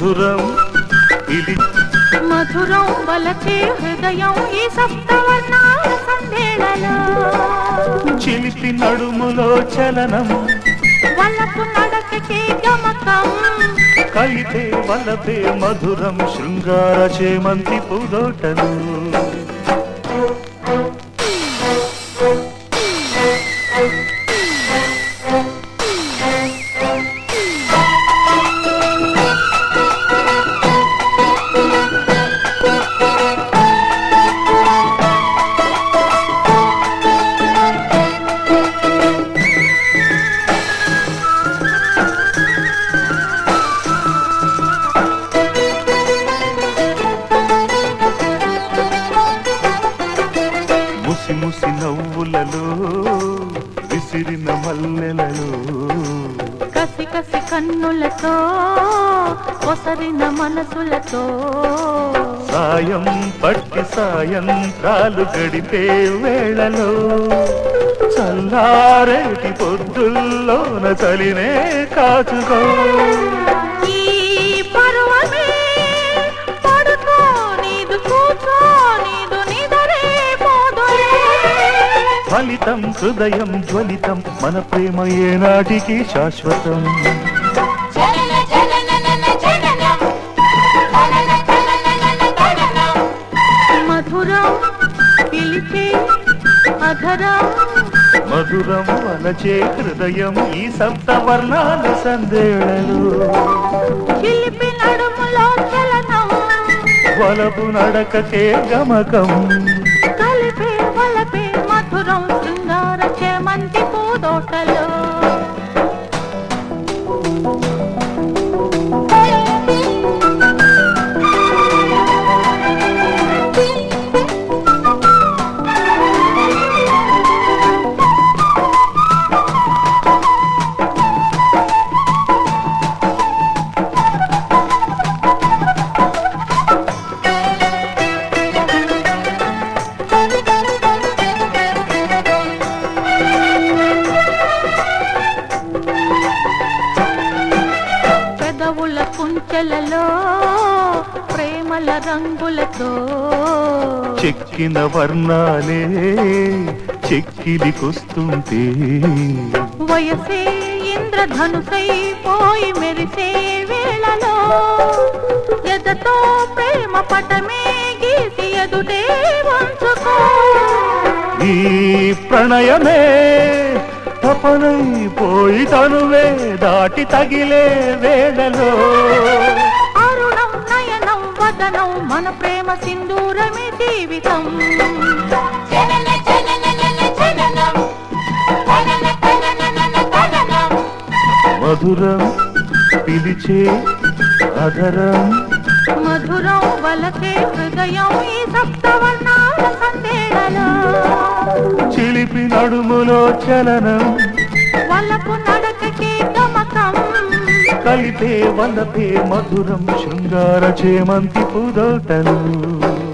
మధురం ఇది మధురం వలచే హృదయం ఈ సప్తవర్ణాల సందేళలో చిలిపి నడుములో చలనం వలపు నడకకే గమకం కలిపే వలపే మధురం శృంగార చేమంతి పూదోటలు ముసి ముసి నవ్వులలో విసిరిన మల్లెలలో కసి కసి కన్నులతో కొసరిన మనసులతో సాయం పట్టి సాయంత్రాలు గడిపే వేళలో చల్లారేటి పొద్దుల్లోన చలినే కాచుకో ఈ పర్వమే పడుకో నీదు కూర్చో నీదు నిదరే పోదులే ఫలితం హృదయం జ్వలితం మన ప్రేమ ఏనాటికి శాశ్వతం జనన జనన జననం తనన తనన తననం మధురం పిలిచే అధరం మధురం వలచే హృదయం ఈ సప్తవర్ణాల సందేళలు చిలిపి నడుములో చలనం వలపు నడకకే గమకం కలిపే వలపే మధురం శృంగార చేమంతి పూదోటలో పెదవుల కుంచెలలో ప్రేమల రంగులతో చెక్కిన వర్ణాలే చెక్కిలికొస్తుంటే వయసే ఇంద్రధనుసై పోయి మెరిసే వేళలో ఎదతో ప్రేమ పటమే గీసి ఎదుటే వంచుకో ఈ ప్రణయమే తపనైపోయి తనువే దాటి తగిలే వేళలో అరుణం నయనం వదనం మన ప్రేమ సింధూరమే జీవితం జనన జనన జననం తనన తనన తననం మధురం పిలిచే అధరం మధురం వలసే హృదయం ఈ సప్తవర్ణాల సందేళలో చిలిపి నడుములో చలనం వలపు నడకకే గమకం కలిపే వలపే మధురం శృంగార చేమంతి పూదోటలు